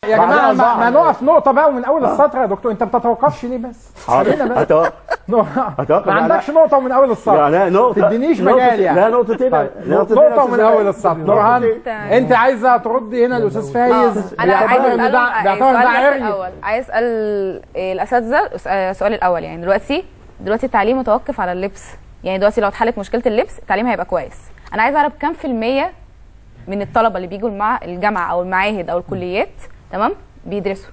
يا بعدين جماعه ما, أربعة. ما نقف نقطه بقى ومن اول السطر يا دكتور انت ما بتتوقفش ليه بس؟ خلينا حاضر بقى. هتوقف نقطة. هتوقف ما لا، عندكش نقطه ومن اول السطر يعني نقطة تدينيش نقطة- مجال يعني لا نقطتين طيب. نقطتين نقطه يا ومن أستاذ اول وائل. السطر نقطتين. نورهان تمام. انت عايزه تردي هنا الاستاذ فايز انا عايز بيعتبر ان اساله ده بيعتبر ان ده السؤال بس عري الاول عايز اسال إيه، الاساتذه الس- آه، السؤال الاول يعني دلوقتي دلوقتي التعليم متوقف على اللبس يعني دلوقتي لو اتحلت مشكله اللبس التعليم هيبقى كويس انا عايز اعرف كام في الميه من الطلبه اللي بيجوا المع... الجامعه او المعاهد او الكليات تمام بيدرسوا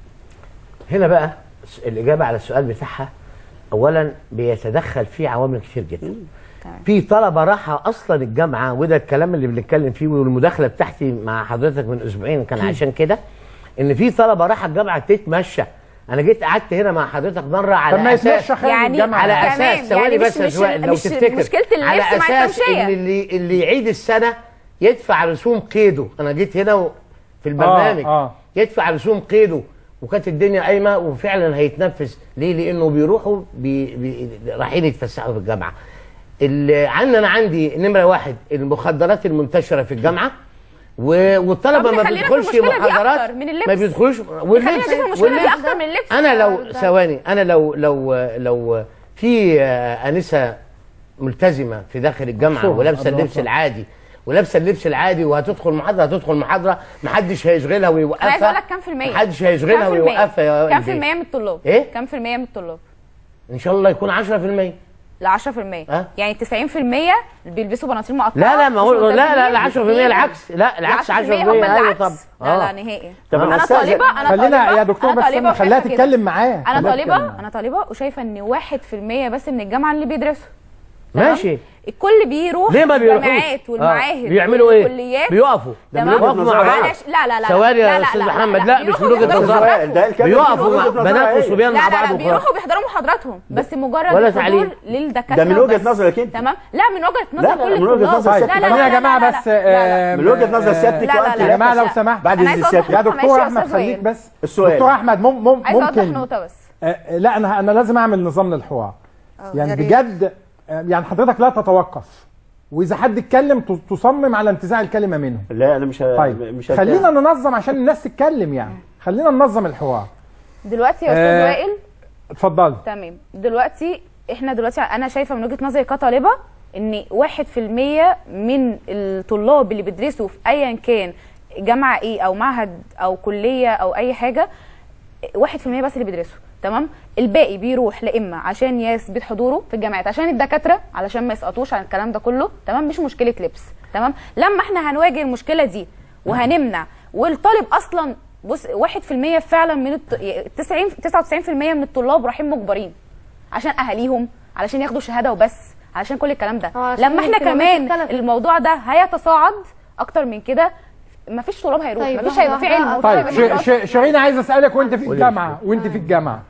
هنا بقى الإجابة على السؤال بتاعها أولا بيتدخل فيه عوامل كتير جدا تمام. في طلبة راحة أصلا الجامعة وده الكلام اللي بنتكلم فيه والمداخلة بتاعتي مع حضرتك من أسبوعين كان عشان كده إن في طلبة راحة الجامعة تتمشى أنا جيت قعدت هنا مع حضرتك مرة على طب ما أساس يتمشى خارج يعني الجامعه على كمان، اساس ثواني يعني بس مش- يا مش- سؤال لو مش تفتكر مشكلة اللبس على مع اساس التمشية. ان اللي اللي يعيد السنه يدفع رسوم قيده انا جيت هنا و- في البرنامج آه، آه. يدفع رسوم قيده وكانت الدنيا قايمه وفعلا هيتنفذ ليه لانه بيروحوا بي بي رايحين يتفسحوا في الجامعه اللي عندنا انا عندي نمره واحد المخدرات المنتشره في الجامعه و- والطلبه طب ما نخلينا في بيدخلش المشكلة دي محاضرات أكتر من اللبس. ما بيدخلوش خلينا واللبس نشوف المشكله دي واللبس اكتر من اللبس انا لو ده- ثواني انا لو لو لو في آه، انسه ملتزمه في داخل الجامعه مفهوم. ولابسه أبو اللبس عصام. العادي ولابسه اللبس العادي وهتدخل محاضره هتدخل محاضره محدش هيشغلها انا عايز ويوقفها اقول لك كام في المية محدش هيشغلها كام في المية؟ ويوقفها يا كام في والدي. المية من الطلاب إيه؟ كام في المية من الطلاب ان شاء الله يكون 10% ل 10% أه؟ يعني 90% بيلبسوا بناطيل مقطعه لا لا ما هو مش لا لا لا ملتزمين. 10% العكس لا العكس 10% 10% هم اللي ايوه عكس. طب لا لا نهائي طب انا أنا أستاذن- طالبه انا خلينا طالبه يا دكتور أنا بس طالبة انا خليها وشايفة كده. تتكلم معاه انا خليها طالبه تتكلم. انا طالبه وشايفه ان 1% بس من الجامعه اللي بيدرسوا تمام؟ ماشي الكل بيروح ليه ما بيروحوش؟ الجامعات آه. والمعاهد بيعملوا ايه؟ والكليات بيقفوا ده تمام؟ من وجهة بيقفوا نظرها مع هي. بعض معلش لا لا لا ثواني يا لا لا أستاذ لا محمد، لا لا، مش بيروحوا من وجهة بيحضروا نظرها. محاضراتهم. ده الكلام بيقفوا من مع وجهة نظرها بنات هي. وصبيان لا مع لا بعض لا وخلاص. بيروحوا بيحضروا محاضراتهم بس مجرد ولا الحضور تعليم. للدكاتره ده من وجهة وبس. نظرك أنت. تمام لا من وجهه لا، نظر لا، كل من وجهة الطلاب. نظر لا سيادتك. لا خلينا لا يا جماعه لا بس لا لا. آه، من وجهة نظر آه، سيادتك لا، لا، وأنت لا، يا جماعه لو لا. سمحت بعد أنا إذن عايزة سيادتك يا أوضح دكتور معلش يا احمد أستاذ خليك وائل. بس السؤال. دكتور احمد مم مم عايزه اوضح ممكن نقطه بس آه، لا انا انا لازم اعمل نظام للحوار يعني يا ريت. بجد آه، يعني حضرتك لا تتوقف واذا حد اتكلم ت- تصمم على انتزاع الكلمه منه لا انا مش ه... طيب مش خلينا ننظم عشان الناس تتكلم يعني خلينا ننظم الحوار دلوقتي يا آه. استاذ وائل اتفضل تمام دلوقتي احنا دلوقتي انا شايفه من وجهه نظري كطالبه ان 1% من الطلاب اللي بيدرسوا في ايا كان جامعه ايه او معهد او كليه او اي حاجه 1% بس اللي بيدرسوا تمام الباقي بيروح لا اما عشان يثبت حضوره في الجامعات عشان الدكاتره علشان ما يسقطوش عن الكلام ده كله تمام مش مشكله لبس تمام لما احنا هنواجه المشكله دي وهنمنع والطالب اصلا بص 1% فعلا من الط... 90 99% من الطلاب رايحين مجبرين عشان اهاليهم علشان ياخدوا شهاده وبس علشان كل الكلام ده اه، عشان لما احنا الاهتمامات كمان اختلفت. الموضوع ده هيتصاعد اكتر من كده مفيش طلاب هيروح طيب، مفيش لحظة هيبقى في واحدة، علم طيب مفيش ش- دراسة. ش- شيرين عايز اسالك وانت في قولي الجامعه وانت في الجامعه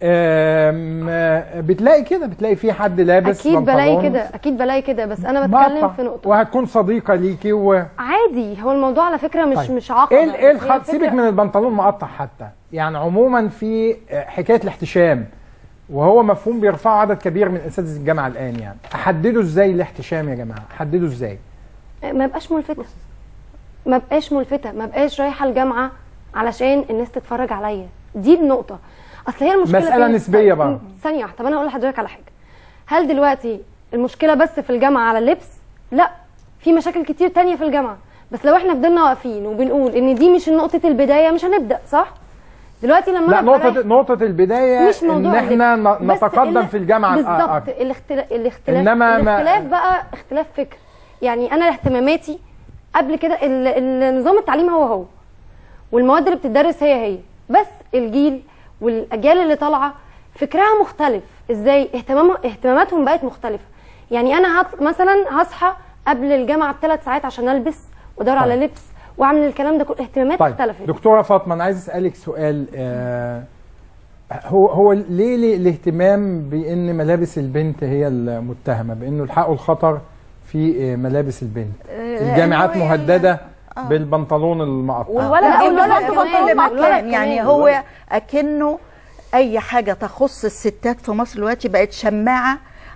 آم، آه، بتلاقي كده بتلاقي في حد لابس اكيد بلاقي بنطلون كده اكيد بلاقي كده بس انا بتكلم مقطع في نقطه وهتكون صديقه ليكي و عادي هو الموضوع على فكره مش طيب. مش عقبه ايه ال- ايه بس هي الخط الفكرة- سيبك من البنطلون مقطع حتى يعني عموما في آه، حكايه الاحتشام وهو مفهوم بيرفعه عدد كبير من اساتذه الجامعه الان يعني احدده ازاي الاحتشام يا جماعه احدده ازاي ما بقاش ملفته ما بقاش ملفته ما بقاش رايحه الجامعه علشان الناس تتفرج عليا دي النقطه اصل هي المشكله مسألة فين؟ نسبية برضه. م- ثانيه واحده طب انا هقول لحضرتك على حاجه هل دلوقتي المشكله بس في الجامعه على اللبس لا في مشاكل كتير تانية في الجامعه بس لو احنا فضلنا واقفين وبنقول ان دي مش نقطه البدايه مش هنبدا صح دلوقتي لما لا أنا أبقى نقطه رايح- نقطه البدايه مش ان موضوع احنا اللبس. ن- بس نتقدم اللي- في الجامعه بالظبط الأكتر. الاختلاف الاختلاف إنما ما- الاختلاف بقى اختلاف فكر يعني انا اهتماماتي قبل كده ال- ال- نظام التعليم هو هو والمواد اللي بتدرس هي هي بس الجيل والاجيال اللي طالعه فكرها مختلف ازاي اهتمام اهتماماتهم بقت مختلفه يعني انا هط... مثلا هصحى قبل الجامعه بثلاث ساعات عشان البس وادور على لبس واعمل الكلام ده كله اهتمامات طيب اختلفت دكتوره فاطمه انا عايز اسالك سؤال آه هو هو ليه ليه الاهتمام بان ملابس البنت هي المتهمه بانه الحقوا الخطر في آه، ملابس البنت الجامعات لأنه يعني- مهدده بالبنطلون المقطع والولد لا، بيلبس والولد برضه كمان. بنطلون كل مقطع. الولد مكان يعني كمان. هو اكنه اي حاجه تخص الستات في مصر دلوقتي بقت شماعه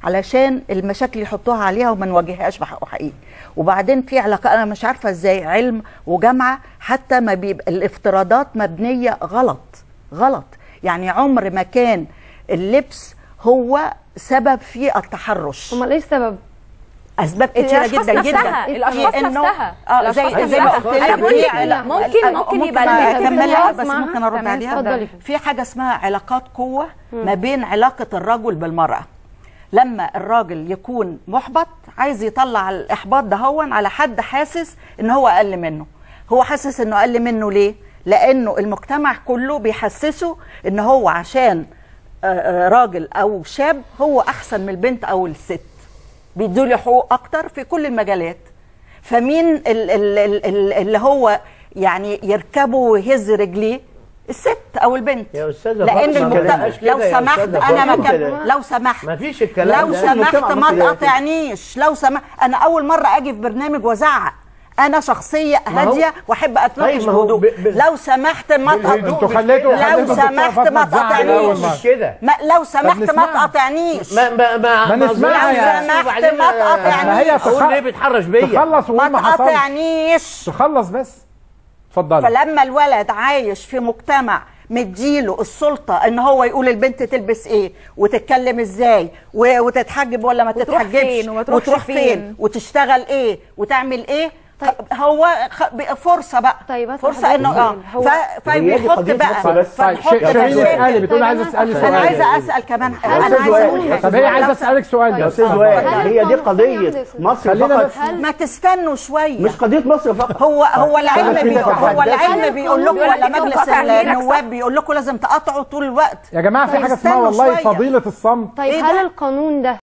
علشان المشاكل اللي يحطوها عليها وما نواجههاش بحقه حقيقي وبعدين في علاقه انا مش عارفه ازاي علم وجامعه حتى ما بيبقى الافتراضات مبنيه غلط غلط يعني عمر ما كان اللبس هو سبب في التحرش امال ايه السبب اسباب كتيره الأشخاص جدا جدا نفسها، الأشخاص في إنه- نفسها. اه زي الأشخاص زي ما نفسها. قلت لك أنا بقول لك في- لا، ممكن- ممكن يبقى ممكن ال- اكملها بس اسمعها. ممكن ارد تمام، عليها اتفضلي. في حاجه اسمها علاقات قوه ما بين علاقه الرجل بالمراه لما الراجل يكون محبط عايز يطلع الاحباط ده هون على حد حاسس ان هو اقل منه هو حاسس انه اقل منه ليه لانه المجتمع كله بيحسسه ان هو عشان آه، آه، راجل او شاب هو احسن من البنت او الست بيدوا له حقوق اكتر في كل المجالات فمين ال- ال- ال- ال- اللي هو يعني يركبه ويهز رجليه الست او البنت يا أستاذة لان فاطمة، المجتمع بلاش كده لو يا سمحت أستاذة انا ما فاطمة. كان لو سمحت ما فيش الكلام لو ده. سمحت المجتمع ما مصري كده. تقاطعنيش لو سمحت انا اول مره اجي في برنامج وازعق انا شخصيه ما هو- هاديه واحب اتناقش طيب، ما هو بهدوء ب- ب- لو سمحت ما بالهدوء تقاطعنيش انتوا مش خليتوا كده. لو خليتوا الدكتورة سمحت فاطمة ما تزعق تقاطعنيش. أول مرة. مش كده ما لو سمحت ما نسمعها. تقاطعنيش ما ما ما ما نسمعها لو يا- سمحت وبعدين ما تقاطعنيش. ما هي اقول تخ- ليه بيتحرش بيا تخلص ما وقول ما حصلش تقاطعنيش تخلص بس اتفضلي فلما الولد عايش في مجتمع مديله السلطة ان هو يقول البنت تلبس ايه وتتكلم ازاي و- وتتحجب ولا ما وتروح تتحجبش فين وما تروحش وتروح فين. فين وتشتغل ايه وتعمل ايه طيب. خ- هو خ- بقى فرصة بقى طيب، أسأل فرصة حضرتك انه اه سؤال. هو- ف- هي دي فبيحط قضية بقى نفس بس. طيب فنحط ش- شيرين بقى- اسالي بتقول طيب، عايزه أنا تسالي أسأل. سؤال انا عايزة اسأل كمان يا انا أستاذ عايزة وائل، اقول يا حاجة. طب هي عايزه لو اسالك سؤال يا بس استاذ اتفضل. وائل هل هي دي القانون- قضيه ثانية واحدة. مصر خلينا فقط بس- هل ما تستنوا شوية مش قضيه مصر فقط هو هو العلم في بي هو تحدي. العلم بيقول لكم يقول لك ولا انتوا مجلس مقاطعين غيرك، صح؟ النواب بيقول لكم لازم تقاطعوا طول الوقت يا جماعه في طيب حاجه اسمها استنوا والله شوية. فضيله الصمت طيب إيه هل ده؟ القانون ده